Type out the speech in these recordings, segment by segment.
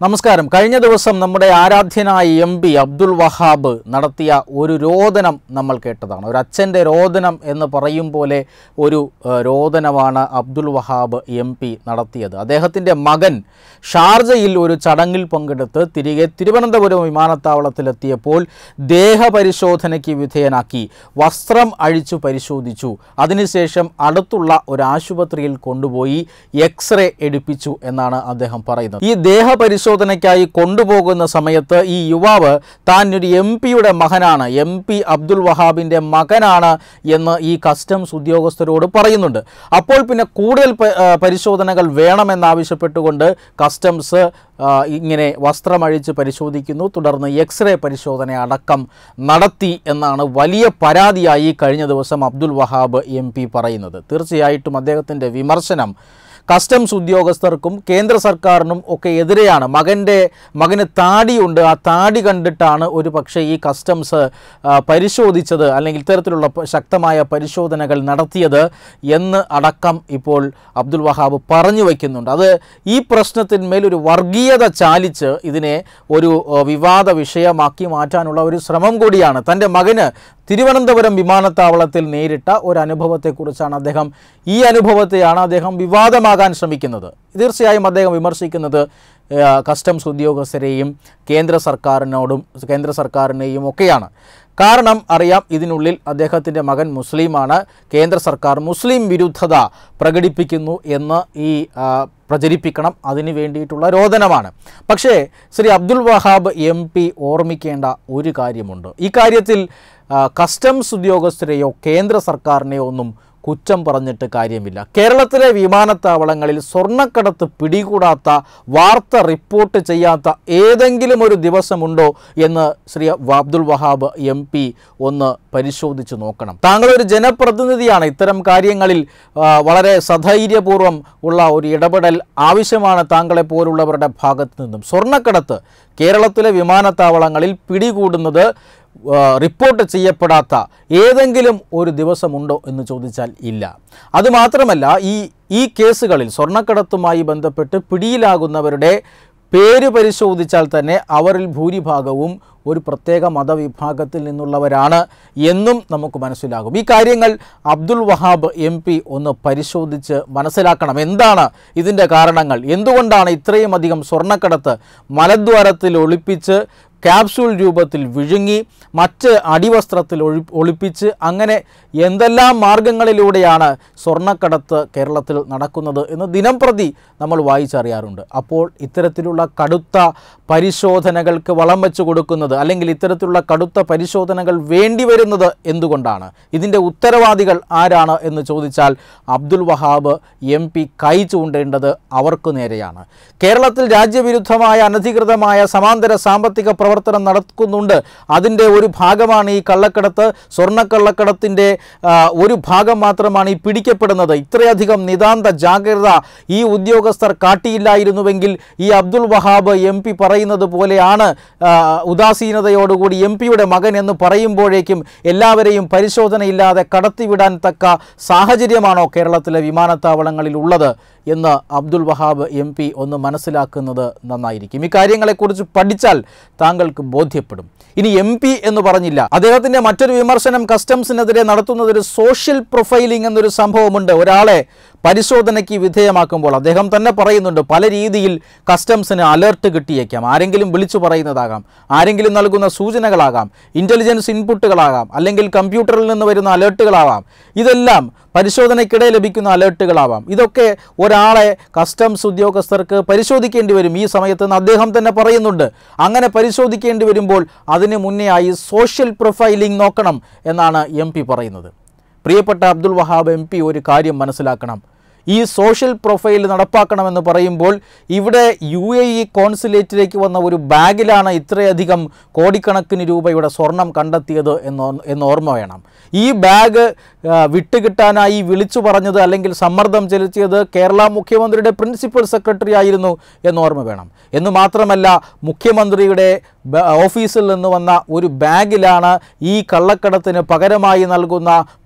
നമസ്കാരം കഴിഞ്ഞ ദിവസം നമ്മുടെ ആരാധ്യനായ എം പി അബ്ദുൽ വഹാബ് നടത്തിയ ഒരു രോദനം നമ്മൾ കേട്ടതാണ് ഒരു അച്ഛൻ്റെ രോദനം എന്ന് പറയും പോലെ ഒരു ഏഹ്, രോദനമാണ് അബ്ദുൽ വഹാബ് എം പി നടത്തിയത് അദ്ദേഹത്തിൻ്റെ മകൻ ഷാർജയിൽ ഒരു ചടങ്ങിൽ പങ്കെടുത്ത് തിരികെ തിരുവനന്തപുരം വിമാനത്താവളത്തിലെത്തിയപ്പോൾ ദേഹപരിശോധനയ്ക്ക് വിധേയനാക്കി വസ്ത്രം അഴിച്ചു പരിശോധിച്ചു അതിനുശേഷം അടുത്തുള്ള ഒരു ആശുപത്രിയിൽ കൊണ്ടുപോയി എക്സ്റേ എടുപ്പിച്ചു എന്നാണ് അദ്ദേഹം പറയുന്നത് ഈ ദേഹപരിശോധനയ്ക്കായി കൊണ്ടുപോകുന്ന സമയത്ത് ഈ യുവാവ് താൻ ഒരു എം പിയുടെ മകനാണ് എം പി അബ്ദുൽ വഹാബിൻ്റെ മകനാണ് എന്ന് ഈ കസ്റ്റംസ് ഉദ്യോഗസ്ഥരോട് പറയുന്നുണ്ട് അപ്പോൾ പിന്നെ കൂടുതൽ പ- ആ, പരിശോധനകൾ വേണമെന്നാവശ്യപ്പെട്ടുകൊണ്ട് കസ്റ്റംസ് ആ, ഇങ്ങനെ വസ്ത്രമഴിച്ച് പരിശോധിക്കുന്നു തുടർന്ന് എക്സ്റേ പരിശോധന അടക്കം നടത്തി എന്നാണ് വലിയ പരാതിയായി കഴിഞ്ഞ ദിവസം അബ്ദുൽ വഹാബ് എം പി പറയുന്നത് തീർച്ചയായിട്ടും അദ്ദേഹത്തിൻ്റെ വിമർശനം കസ്റ്റംസ് ഉദ്യോഗസ്ഥർക്കും കേന്ദ്ര സർക്കാരിനും ഒക്കെ എതിരെയാണ് മകൻ്റെ മകന് താടിയുണ്ട് ആ താടി കണ്ടിട്ടാണ് ഒരു പക്ഷേ ഈ കസ്റ്റംസ് ആ, പരിശോധിച്ചത് അല്ലെങ്കിൽ ഇത്തരത്തിലുള്ള പ- ശക്തമായ പരിശോധനകൾ നടത്തിയത് എന്ന് അടക്കം ഇപ്പോൾ അബ്ദുൽ വഹാബ് പറഞ്ഞു വയ്ക്കുന്നുണ്ട് അത് ഈ പ്രശ്നത്തിന്മേൽ ഒരു വർഗീയത ചാലിച്ച് ഇതിനെ ഒരു ആ, വിവാദ വിഷയമാക്കി മാറ്റാനുള്ള ഒരു ശ്രമം കൂടിയാണ് തൻ്റെ മകന് തിരുവനന്തപുരം വിമാനത്താവളത്തിൽ നേരിട്ട ഒരു അനുഭവത്തെക്കുറിച്ചാണ് അദ്ദേഹം ഈ അനുഭവത്തെയാണ് അദ്ദേഹം വിവാദമാകാൻ ശ്രമിക്കുന്നത് തീർച്ചയായും അദ്ദേഹം വിമർശിക്കുന്നത് ആ, കസ്റ്റംസ് ഉദ്യോഗസ്ഥരെയും കേന്ദ്ര സർക്കാരിനോടും കേന്ദ്ര സർക്കാരിനെയും ഒക്കെയാണ് കാരണം അറിയാം ഇതിനുള്ളിൽ അദ്ദേഹത്തിൻ്റെ മകൻ മുസ്ലിമാണ് കേന്ദ്ര സർക്കാർ മുസ്ലിം വിരുദ്ധത പ്രകടിപ്പിക്കുന്നു എന്ന് ഈ ആ, പ്രചരിപ്പിക്കണം അതിന് വേണ്ടിയിട്ടുള്ള രോദനമാണ് പക്ഷേ ശ്രീ അബ്ദുൽ വഹാബ് എം പി ഓർമ്മിക്കേണ്ട ഒരു കാര്യമുണ്ട് ഈ കാര്യത്തിൽ ആ, കസ്റ്റംസ് ഉദ്യോഗസ്ഥരെയോ കേന്ദ്ര സർക്കാരിനെയോ ഒന്നും കുറ്റം പറഞ്ഞിട്ട് കാര്യമില്ല കേരളത്തിലെ വിമാനത്താവളങ്ങളിൽ സ്വർണ്ണക്കടത്ത് പിടികൂടാത്ത വാർത്ത റിപ്പോർട്ട് ചെയ്യാത്ത ഏതെങ്കിലും ഒരു ദിവസമുണ്ടോ എന്ന് ശ്രീ അബ്ദുൽ വഹാബ് എം പി ഒന്ന് പരിശോധിച്ച് നോക്കണം താങ്കൾ ഒരു ജനപ്രതിനിധിയാണ് ഇത്തരം കാര്യങ്ങളിൽ ആ, വളരെ സധൈര്യപൂർവ്വം ഉള്ള ഒരു ഇടപെടൽ ആവശ്യമാണ് താങ്കളെ പോലുള്ളവരുടെ ഭാഗത്തു നിന്നും സ്വർണ്ണക്കടത്ത് കേരളത്തിലെ വിമാനത്താവളങ്ങളിൽ പിടികൂടുന്നത് ആ, റിപ്പോർട്ട് ചെയ്യപ്പെടാത്ത ഏതെങ്കിലും ഒരു ദിവസമുണ്ടോ എന്ന് ചോദിച്ചാൽ ഇല്ല അതുമാത്രമല്ല ഈ ഈ കേസുകളിൽ സ്വർണ്ണക്കടത്തുമായി ബന്ധപ്പെട്ട് പിടിയിലാകുന്നവരുടെ പേര് പരിശോധിച്ചാൽ തന്നെ അവരിൽ ഭൂരിഭാഗവും ഒരു പ്രത്യേക മതവിഭാഗത്തിൽ നിന്നുള്ളവരാണ് എന്നും നമുക്ക് മനസ്സിലാകും ഈ കാര്യങ്ങൾ അബ്ദുൽ വഹാബ് എം പി ഒന്ന് പരിശോധിച്ച് മനസ്സിലാക്കണം എന്താണ് ഇതിൻ്റെ കാരണങ്ങൾ എന്തുകൊണ്ടാണ് ഇത്രയും അധികം സ്വർണ്ണക്കടത്ത് മലദ്വാരത്തിൽ ഒളിപ്പിച്ച് ക്യാപ്സൂൾ രൂപത്തിൽ വിഴുങ്ങി മറ്റ് അടിവസ്ത്രത്തിൽ ഒഴി ഒളിപ്പിച്ച് അങ്ങനെ എന്തെല്ലാം മാർഗങ്ങളിലൂടെയാണ് സ്വർണ്ണക്കടത്ത് കേരളത്തിൽ നടക്കുന്നത് എന്ന് ദിനംപ്രതി നമ്മൾ വായിച്ചറിയാറുണ്ട് അപ്പോൾ ഇത്തരത്തിലുള്ള കടുത്ത പരിശോധനകൾക്ക് വളം വെച്ച് കൊടുക്കുന്നത് അല്ലെങ്കിൽ ഇത്തരത്തിലുള്ള കടുത്ത പരിശോധനകൾ വേണ്ടി വരുന്നത് എന്തുകൊണ്ടാണ് ഇതിൻ്റെ ഉത്തരവാദികൾ ആരാണ് എന്ന് ചോദിച്ചാൽ അബ്ദുൽ വഹാബ് എം പി കൈ ചൂണ്ടേണ്ടത് അവർക്ക് നേരെയാണ് കേരളത്തിൽ രാജ്യവിരുദ്ധമായ അനധികൃതമായ സമാന്തര സാമ്പത്തിക പ്രവർത്തനം നടക്കുന്നുണ്ട് അതിൻ്റെ ഒരു ഭാഗമാണ് ഈ കള്ളക്കടത്ത് സ്വർണ്ണക്കള്ളക്കടത്തിൻ്റെ ആ, ഒരു ഭാഗം മാത്രമാണ് ഈ പിടിക്കപ്പെടുന്നത് ഇത്രയധികം നിതാന്ത ജാഗ്രത ഈ ഉദ്യോഗസ്ഥർ കാട്ടിയില്ലായിരുന്നുവെങ്കിൽ ഈ അബ്ദുൽ വഹാബ് എം പി പറയുന്നത് പോലെയാണ് ആ, ഉദാസീനതയോടുകൂടി എം പിയുടെ മകൻ എന്ന് പറയുമ്പോഴേക്കും എല്ലാവരെയും പരിശോധനയില്ലാതെ കടത്തിവിടാൻ തക്ക സാഹചര്യമാണോ കേരളത്തിലെ വിമാനത്താവളങ്ങളിൽ ഉള്ളത് എന്ന് അബ്ദുൽ വഹാബ് എം പി ഒന്ന് മനസ്സിലാക്കുന്നത് നന്നായിരിക്കും ഈ കാര്യങ്ങളെക്കുറിച്ച് പഠിച്ചാൽ താങ്കൾക്ക് ബോധ്യപ്പെടും ഇനി എം പി എന്ന് പറഞ്ഞില്ല അദ്ദേഹത്തിൻ്റെ മറ്റൊരു വിമർശനം കസ്റ്റംസിനെതിരെ നടത്തുന്നത് ഒരു സോഷ്യൽ പ്രൊഫൈലിംഗ് എന്നൊരു സംഭവമുണ്ട് ഒരാളെ പരിശോധനയ്ക്ക് വിധേയമാക്കുമ്പോൾ അദ്ദേഹം തന്നെ പറയുന്നുണ്ട് പല രീതിയിൽ കസ്റ്റംസിന് അലർട്ട് കിട്ടിയേക്കാം ആരെങ്കിലും വിളിച്ചു പറയുന്നതാകാം ആരെങ്കിലും നൽകുന്ന സൂചനകളാകാം ഇൻ്റലിജൻസ് ഇൻപുട്ടുകളാകാം അല്ലെങ്കിൽ കമ്പ്യൂട്ടറിൽ നിന്ന് വരുന്ന അലേർട്ടുകളാവാം ഇതെല്ലാം പരിശോധനയ്ക്കിടെ ലഭിക്കുന്ന അലേർട്ടുകളാവാം ഇതൊക്കെ ഒരാളെ കസ്റ്റംസ് ഉദ്യോഗസ്ഥർക്ക് പരിശോധിക്കേണ്ടി വരും ഈ സമയത്ത് എന്ന് അദ്ദേഹം തന്നെ പറയുന്നുണ്ട് അങ്ങനെ പരിശോധിക്കേണ്ടി വരുമ്പോൾ അതിന് മുന്നേ ആയി സോഷ്യൽ പ്രൊഫൈലിംഗ് നോക്കണം എന്നാണ് എം പറയുന്നത് പ്രിയപ്പെട്ട അബ്ദുൽ വഹാബ് എം ഒരു കാര്യം മനസ്സിലാക്കണം ഈ സോഷ്യൽ പ്രൊഫൈൽ നടപ്പാക്കണമെന്ന് പറയുമ്പോൾ ഇവിടെ യു എ ഇ കോൺസുലേറ്റിലേക്ക് വന്ന ഒരു ബാഗിലാണ് ഇത്രയധികം കോടിക്കണക്കിന് രൂപയുടെ സ്വർണം കണ്ടെത്തിയത് എന്ന് എന്ന് ഓർമ്മ വേണം ഈ ബാഗ് ആ, വിട്ടുകിട്ടാനായി വിളിച്ചു പറഞ്ഞത് അല്ലെങ്കിൽ സമ്മർദ്ദം ചെലുത്തിയത് കേരള മുഖ്യമന്ത്രിയുടെ പ്രിൻസിപ്പൽ സെക്രട്ടറി ആയിരുന്നു എന്ന് ഓർമ്മ വേണം എന്ന് മാത്രമല്ല മുഖ്യമന്ത്രിയുടെ ബ- ഓഫീസിൽ നിന്ന് വന്ന ഒരു ബാഗിലാണ് ഈ കള്ളക്കടത്തിന് പകരമായി നൽകുന്ന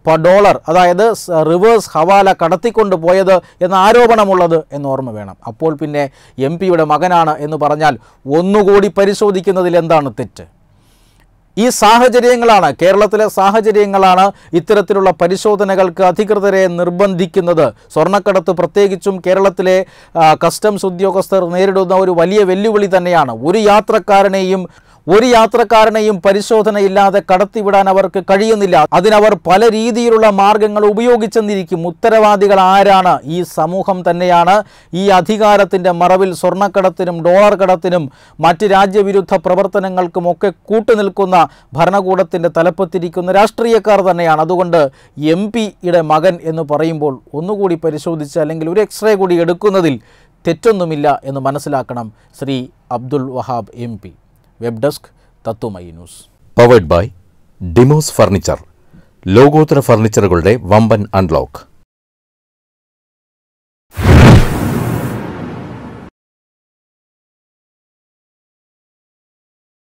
പ- ഡോളർ അതായത് സ് റിവേഴ്സ് ഹവാല കടത്തിക്കൊണ്ട് പോയത് എന്ന ആരോപണമുള്ളത് എന്ന് ഓർമ്മ വേണം അപ്പോൾ പിന്നെ എം പിയുടെ മകനാണ് എന്ന് പറഞ്ഞാൽ ഒന്നുകൂടി പരിശോധിക്കുന്നതിൽ എന്താണ് തെറ്റ് ഈ സാഹചര്യങ്ങളാണ് കേരളത്തിലെ സാഹചര്യങ്ങളാണ് ഇത്തരത്തിലുള്ള പരിശോധനകൾക്ക് അധികൃതരെ നിർബന്ധിക്കുന്നത് സ്വർണ്ണക്കടത്ത് പ്രത്യേകിച്ചും കേരളത്തിലെ ആ, കസ്റ്റംസ് ഉദ്യോഗസ്ഥർ നേരിടുന്ന ഒരു വലിയ വെല്ലുവിളി തന്നെയാണ് ഒരു യാത്രക്കാരനെയും ഒരു യാത്രക്കാരനെയും പരിശോധനയില്ലാതെ കടത്തിവിടാൻ അവർക്ക് കഴിയുന്നില്ല അതിനവർ പല രീതിയിലുള്ള മാർഗങ്ങൾ ഉപയോഗിച്ചെന്നിരിക്കും ഉത്തരവാദികൾ ആരാണ് ഈ സമൂഹം തന്നെയാണ് ഈ അധികാരത്തിൻ്റെ മറവിൽ സ്വർണ്ണക്കടത്തിനും ഡോളർ കടത്തിനും മറ്റ് രാജ്യവിരുദ്ധ പ്രവർത്തനങ്ങൾക്കുമൊക്കെ കൂട്ടുനിൽക്കുന്ന ഭരണകൂടത്തിൻ്റെ തലപ്പത്തിരിക്കുന്ന രാഷ്ട്രീയക്കാർ തന്നെയാണ് അതുകൊണ്ട് എം പിയുടെ മകൻ എന്ന് പറയുമ്പോൾ ഒന്നുകൂടി പരിശോധിച്ച് അല്ലെങ്കിൽ ഒരു എക്സ്റേ കൂടി എടുക്കുന്നതിൽ തെറ്റൊന്നുമില്ല എന്ന് മനസ്സിലാക്കണം Shri Abdul Wahab M P web desk തത്തുമൈ news powered by Demos furniture ലോകോത്തര ഫർണിച്ചറുകളുടെ വമ്പൻ അൺലോക്ക്